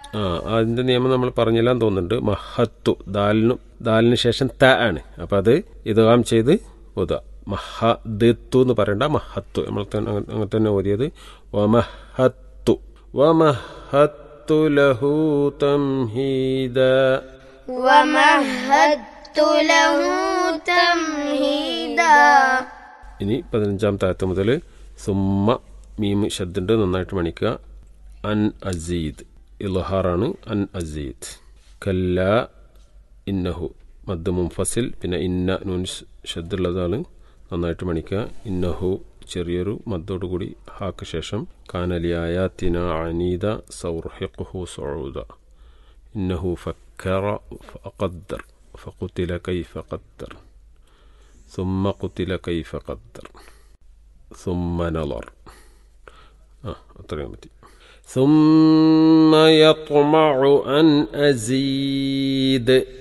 ആ അതിൻ്റെ നിയമം നമ്മൾ പറഞ്ഞില്ലാന്ന് തോന്നുന്നുണ്ട് മഹത്തു ദാലിനു ദാലിന് ശേഷം ത ആണ് അപ്പം അത് ഇതാം ചെയ്ത് ഓതുക മഹദത്തു എന്ന് പറയണ്ട മഹത്തു നമ്മൾ തന്നെ അങ്ങ- അങ്ങനെ തന്നെ ഓതിയത് വമഹത്തു വമഹത്തു ലഹു തംഹീദ ومهدت له تمهيدا ഇനി പതിനഞ്ചാം താഴത്ത് മുതൽ സുമ്മ മീം ശബ്ദുണ്ട് നന്നായിട്ട് മണിക്കുക അൻ അസീദ് ഇൽഹാറാണ് അൻ അസീദ് കല്ല ഇന്നഹു മദ് മുംഫസിൽ പിന്നെ ഇന്ന നൂൻ ശബ്ദുള്ളതാണ് നന്നായിട്ട് മണിക്കുക ഇന്നഹു ചെറിയൊരു മദ്ദോടുകൂടി ഹാക്ക് ശേഷം കാനലിയായാത്തിന അനീദ സൗർഹിഖുഹു സൗദ ഇന്നഹു ഫക്കറ ഫഖദ്ദർ ഫഖുതില കൈഫ ഖദ്ദർ ثم قتل كيف قدر ثم نظر آه أطريق متي ثم يطمع أن أزيد